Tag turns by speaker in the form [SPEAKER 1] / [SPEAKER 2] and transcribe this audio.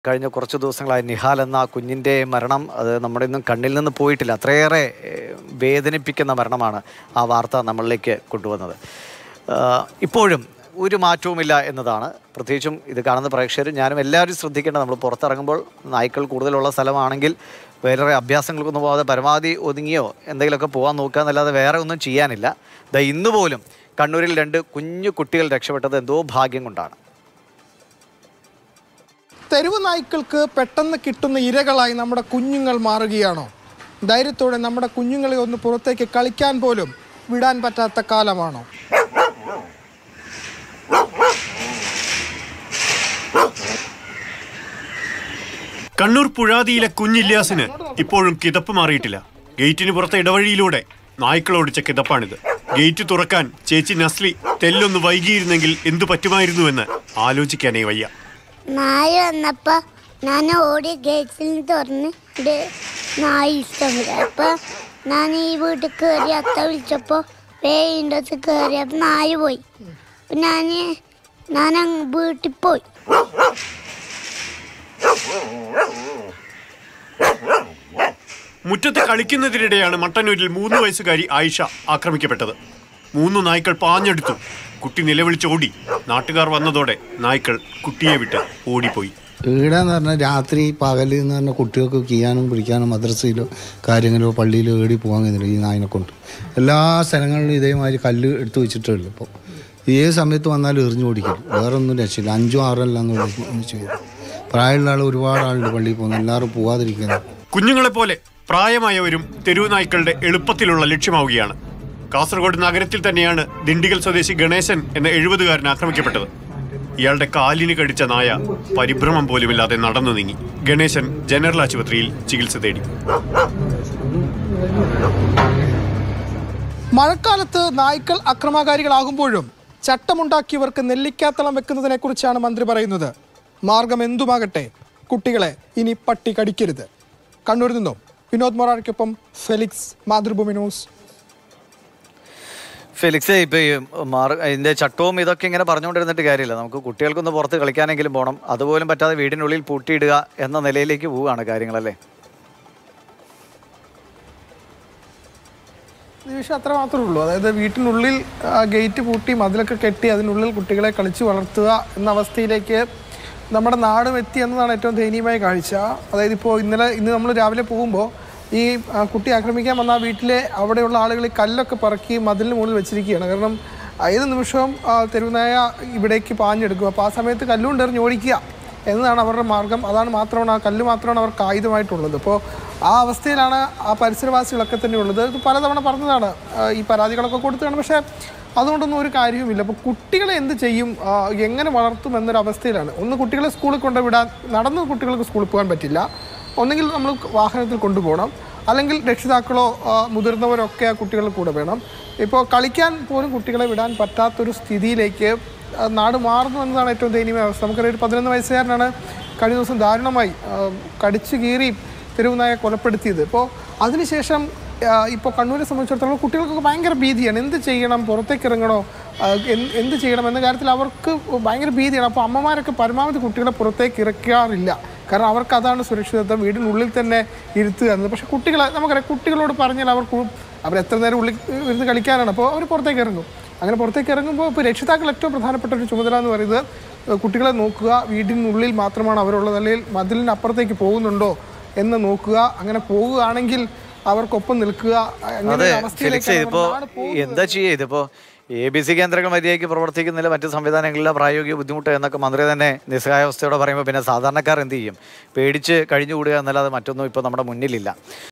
[SPEAKER 1] കഴിഞ്ഞ കുറച്ച് ദിവസങ്ങളായി നിഹാൽ എന്ന ആ കുഞ്ഞിൻ്റെ മരണം അത് നമ്മുടെ ഇന്നും കണ്ണിൽ നിന്ന് പോയിട്ടില്ല അത്രയേറെ ഏഹ്, വേദനിപ്പിക്കുന്ന മരണമാണ് ആ വാർത്ത നമ്മളിലേക്ക് കൊണ്ടുവന്നത് ആഹ്, ഇപ്പോഴും ഒരു മാറ്റവുമില്ല എന്നതാണ് പ്രത്യേകിച്ചും ഇത് കാണുന്ന പ്രേക്ഷകർ ഞാനും എല്ലാവരും ശ്രദ്ധിക്കേണ്ടത് നമ്മൾ പുറത്തിറങ്ങുമ്പോൾ നായ്ക്കൾ കൂടുതലുള്ള സ്ഥലമാണെങ്കിൽ വേറെ അഭ്യാസങ്ങൾക്കൊന്നും പോകാതെ പരമാവധി ഒതുങ്ങിയോ എന്തെങ്കിലുമൊക്കെ പോകാൻ നോക്കുക എന്നല്ലാതെ വേറെ ഒന്നും ചെയ്യാനില്ല ദാ ഇന്ന് പോലും കണ്ണൂരിൽ രണ്ട് കുഞ്ഞു കുട്ടികൾ രക്ഷപ്പെട്ടത് എന്തോ ഭാഗ്യം കൊണ്ടാണ്
[SPEAKER 2] തെരുവ് നായ്ക്കൾക്ക് പെട്ടെന്ന് കിട്ടുന്ന ഇരകളായി നമ്മുടെ കുഞ്ഞുങ്ങൾ മാറുകയാണോ ധൈര്യത്തോടെ നമ്മുടെ കുഞ്ഞുങ്ങളെ ഒന്ന് പുറത്തേക്ക് കളിക്കാൻ പോലും വിടാൻ പറ്റാത്ത കാലമാണോ
[SPEAKER 3] കണ്ണൂർ പുഴാതിയിലെ കുഞ്ഞില്യാസിന് ഇപ്പോഴും കിതപ്പ് മാറിയിട്ടില്ല ഗേറ്റിന് പുറത്തെ ഇടവഴിയിലൂടെ നായ്ക്കൾ ഓടിച്ച കിതപ്പാണിത് ഗേറ്റ് തുറക്കാൻ ചേച്ചി നസ്ലി തെല്ലൊന്ന് വൈകിയിരുന്നെങ്കിൽ എന്തു പറ്റുമായിരുന്നുവെന്ന് ആലോചിക്കാനേ വയ്യ
[SPEAKER 4] നായ വന്നപ്പോ ഞാൻ ഓടി ഗേറ്റിൽ തുറന്ന് ഇത് നായ ഇഷ്ടമില്ല അപ്പൊ ഞാൻ ഈ വീട്ടിൽ കയറി അത്ത വിളിച്ചപ്പോ വേയിൻ്റെ അടുത്ത് കയറിയപ്പോ നായ പോയി അപ്പൊ ഞാൻ ഞാൻ അങ്ങ് വീട്ടിൽ പോയി
[SPEAKER 3] മുറ്റത്ത് കളിക്കുന്നതിനിടെയാണ് മട്ടന്നൂരിൽ മൂന്ന് വയസ്സുകാരി ആയിഷ ആക്രമിക്കപ്പെട്ടത് മൂന്ന് നായ്ക്കൾ പാഞ്ഞെടുത്തു കുട്ടി നിലവിളിച്ചോടി നാട്ടുകാർ വന്നതോടെ നായ്ക്കൾ കുട്ടിയെ വിട്ട് ഓടിപ്പോയി
[SPEAKER 5] ഇവിടെ എന്ന് പറഞ്ഞാൽ രാത്രി പകൽ എന്ന് പറഞ്ഞാൽ കുട്ടികൾക്ക് കീയാനും പിടിക്കാനും മദ്രസയിലോ കാര്യങ്ങളോ പള്ളിയിലോ ഏടി പോകാൻ കഴിയുന്നില്ല ഈ നായിനെ കൊണ്ട് എല്ലാ സ്ഥലങ്ങളിലും ഇതേമാതിരി കല്ല് എടുത്തു വെച്ചിട്ടേ ഉള്ളൂ ഇപ്പോൾ ഏത് സമയത്ത് വന്നാലും എറിഞ്ഞു ഓടിക്കും വേറെ ഒന്നും രക്ഷയില്ല അഞ്ചോ ആറോ എല്ലാം ചെയ്തു പ്രായമുള്ള ആൾ ഒരുപാട് ആളുണ്ട് പള്ളിയിൽ പോകുന്നു എല്ലാവരും പോവാതിരിക്കുന്നത്
[SPEAKER 3] കുഞ്ഞുങ്ങളെപ്പോലെ പ്രായമായവരും തെരുവ് നായ്ക്കളുടെ എളുപ്പത്തിലുള്ള ലക്ഷ്യമാവുകയാണ് കാസർഗോഡ് നഗരത്തിൽ തന്നെയാണ് ദിണ്ടിഗൽ സ്വദേശി ഗണേശൻ എന്ന എഴുപതുകാരൻ ആക്രമിക്കപ്പെട്ടത് ഇയാളുടെ കാലിന് കടിച്ച നായ പരിഭ്രമം പോലുമില്ലാതെ നടന്നു നീങ്ങി ഗണേശൻ ജനറൽ ആശുപത്രിയിൽ ചികിത്സ തേടി
[SPEAKER 2] മഴക്കാലത്ത് നായ്ക്കൾ അക്രമകാരികളാകുമ്പോഴും ചട്ടമുണ്ടാക്കിയവർക്ക് നെല്ലിക്കാത്തളം വെക്കുന്നതിനെ കുറിച്ചാണ് മന്ത്രി പറയുന്നത് മാർഗം എന്തുമാകട്ടെ കുട്ടികളെ ഇനി പട്ടി കടിക്കരുത് കണ്ണൂരിൽ നിന്നും വിനോദ് മൊറാർക്കൊപ്പം ഫെലിക്സ് മാതൃഭൂമി ന്യൂസ്
[SPEAKER 1] ഫെലിക്സ് ഇപ്പൊ ഈ മാർ ഇതിന്റെ ചട്ടവും ഇതൊക്കെ ഇങ്ങനെ പറഞ്ഞുകൊണ്ടിരുന്നിട്ട് കാര്യമില്ല നമുക്ക് കുട്ടികൾക്കൊന്ന് പുറത്ത് കളിക്കാനെങ്കിലും പോകണം അതുപോലും പറ്റാതെ വീടിനുള്ളിൽ പൂട്ടിയിടുക എന്ന നിലയിലേക്ക് പോവുകയാണ് കാര്യങ്ങളല്ലേ
[SPEAKER 2] നിമിഷം അത്ര മാത്രമേ ഉള്ളൂ അതായത് വീട്ടിനുള്ളിൽ ആ, ഗേറ്റ് പൂട്ടി മതിലൊക്കെ കെട്ടി അതിനുള്ളിൽ കുട്ടികളെ കളിച്ച് വളർത്തുക എന്ന അവസ്ഥയിലേക്ക് നമ്മുടെ നാടും എത്തി എന്നതാണ് ഏറ്റവും ദയനീയമായ കാഴ്ച അതായത് ഇപ്പോൾ ഇന്നലെ ഇന്ന് നമ്മൾ രാവിലെ പോകുമ്പോൾ ഈ ആ, കുട്ടി ആക്രമിക്കാൻ വന്ന ആ വീട്ടിലെ അവിടെയുള്ള ആളുകൾ ഈ കല്ലൊക്കെ പറക്കി മതിലിന് മുകളിൽ വെച്ചിരിക്കുകയാണ് കാരണം ഏത് നിമിഷവും ആ, തെരുവുനായ ഇവിടേക്ക് പാഞ്ഞെടുക്കും അപ്പോൾ ആ സമയത്ത് കല്ലുകൊണ്ട് എറിഞ്ഞ് ഓടിക്കുക എന്നതാണ് അവരുടെ മാർഗം അതാണ് മാത്രമാണ് ആ കല്ല് മാത്രമാണ് അവർക്ക് ആയുധമായിട്ടുള്ളത് അപ്പോൾ ആ അവസ്ഥയിലാണ് ആ പരിസരവാസികളൊക്കെ തന്നെ ഉള്ളത് ഇത് പലതവണ പറഞ്ഞതാണ് ആ, ഈ പരാതികളൊക്കെ കൊടുത്തതാണ് പക്ഷേ അതുകൊണ്ടൊന്നും ഒരു കാര്യവുമില്ല അപ്പോൾ കുട്ടികളെ എന്ത് ചെയ്യും ആ, എങ്ങനെ വളർത്തും എന്നൊരു അവസ്ഥയിലാണ് ഒന്ന് കുട്ടികളെ സ്കൂളിൽ കൊണ്ടുവിടാൻ നടന്ന് കുട്ടികൾക്ക് സ്കൂളിൽ പോകാൻ പറ്റില്ല ഒന്നെങ്കിൽ നമ്മൾ വാഹനത്തിൽ കൊണ്ടുപോകണം അല്ലെങ്കിൽ രക്ഷിതാക്കളോ ആ, മുതിർന്നവരോ ഒക്കെ ആ കുട്ടികളുടെ കൂടെ വേണം ഇപ്പോൾ കളിക്കാൻ പോലും കുട്ടികളെ വിടാൻ പറ്റാത്തൊരു സ്ഥിതിയിലേക്ക് ആ, നാട് മാറുന്നു എന്നതാണ് ഏറ്റവും ദയനീയമായ അവസ്ഥ നമുക്കറിയാം ഒരു പതിനൊന്ന് വയസ്സുകാരനാണ് കഴിഞ്ഞ ദിവസം ദാരുണമായി ആ, കടിച്ചു കീറി തെരുവുനായ കൊലപ്പെടുത്തിയത് ഇപ്പോൾ അതിനുശേഷം ഇപ്പോൾ കണ്ണൂരെ സംബന്ധിച്ചിടത്തോളം കുട്ടികൾക്കൊക്കെ ഭയങ്കര ഭീതിയാണ് എന്ത് ചെയ്യണം പുറത്തേക്ക് ഇറങ്ങണോ ആ, എന്ത് എന്ത് ചെയ്യണം എന്ന കാര്യത്തിൽ അവർക്ക് ഭയങ്കര ഭീതിയാണ് അപ്പോൾ അമ്മമാരൊക്കെ പരമാവധി കുട്ടികളെ പുറത്തേക്ക് ഇറക്കാറില്ല കാരണം അവർക്ക് അതാണ് സുരക്ഷിതത്വം വീടിനുള്ളിൽ തന്നെ ഇരുത്തുക എന്നത് പക്ഷേ കുട്ടികളെ നമുക്കറിയാം കുട്ടികളോട് പറഞ്ഞാൽ അവർക്ക് അവർ എത്ര നേരം ഉള്ളിൽ ഇരുന്ന് കളിക്കാനാണ് അപ്പോൾ അവർ പുറത്തേക്ക് ഇറങ്ങും അങ്ങനെ പുറത്തേക്ക് ഇറങ്ങുമ്പോൾ ഇപ്പോൾ രക്ഷിതാക്കൾ ഏറ്റവും പ്രധാനപ്പെട്ട ഒരു ചുമതല എന്ന് പറയുന്നത് ഏഹ് കുട്ടികളെ നോക്കുക വീടിനുള്ളിൽ മാത്രമാണ് അവരുള്ളത് അല്ലെങ്കിൽ മതിലിന് അപ്പുറത്തേക്ക് പോകുന്നുണ്ടോ എന്ന് നോക്കുക അങ്ങനെ പോവുകയാണെങ്കിൽ അവർക്കൊപ്പം നിൽക്കുക അങ്ങനെ
[SPEAKER 1] അതെ
[SPEAKER 2] ഒരു
[SPEAKER 1] ഫെലിക്സ്
[SPEAKER 2] അവസ്ഥയിലേക്കാണ്
[SPEAKER 1] ഇതിപ്പോ
[SPEAKER 2] നമ്മുടെ നാട് പോകുന്നത്.
[SPEAKER 1] എന്താ ചെയ്യുക ഇതിപ്പോ എ ബി സി കേന്ദ്രങ്ങൾ മര്യാദയ്ക്ക് പ്രവർത്തിക്കുന്നില്ല മറ്റു സംവിധാനങ്ങളിലെ പ്രായോഗിക ബുദ്ധിമുട്ട് എന്നൊക്കെ മന്ത്രി തന്നെ നിസ്സഹായാവസ്ഥയോടെ പറയുമ്പോൾ പിന്നെ സാധാരണക്കാർ എന്ത് ചെയ്യും പേടിച്ച് കഴിഞ്ഞുകൂടുക എന്നല്ലാതെ മറ്റൊന്നും ഇപ്പോൾ നമ്മുടെ മുന്നിലില്ല